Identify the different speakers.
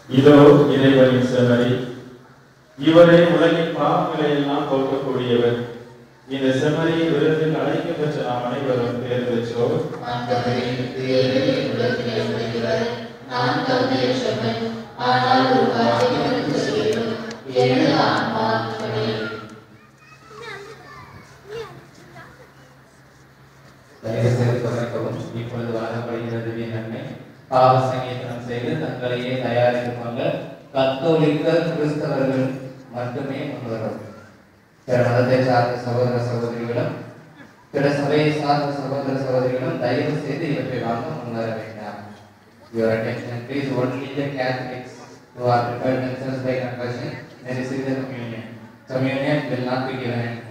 Speaker 1: இதோ இறைவனின் செம்மறி இவரே உலகின் பாவங்களை எல்லாம் போக்கக்கூடியவர் இந்த செம்மறியின் விருதுக்கு அழைக்கப்பட்ட நாம் அனைவரும் பேர் பெற்றோர்
Speaker 2: நான் தகுதியற்றவன் ஆனால் ஒரு வார்த்தை எனக்கு சொல்லும் எனது ஆன்மா துணை
Speaker 3: தயவு செய்து தொடரவும் இப்பொழுது வழங்கப்படுகிறது நன்மை பாவ சங்கீதனம் செய்து தங்களையே தயாரித்துக் கொண்ட கத்தோலிக்க கிறிஸ்தவர்கள் மட்டுமே முன்வரும் பிற மதத்தை சார்ந்த சகோதர சகோதரிகளும் பிற சபையை சார்ந்த சகோதர சகோதரிகளும் தயவு செய்து இவற்றை வாங்க முன்வர வேண்டாம் Your attention, please. Only the Catholics who are prepared themselves by conversion may receive the communion. Communion will not be given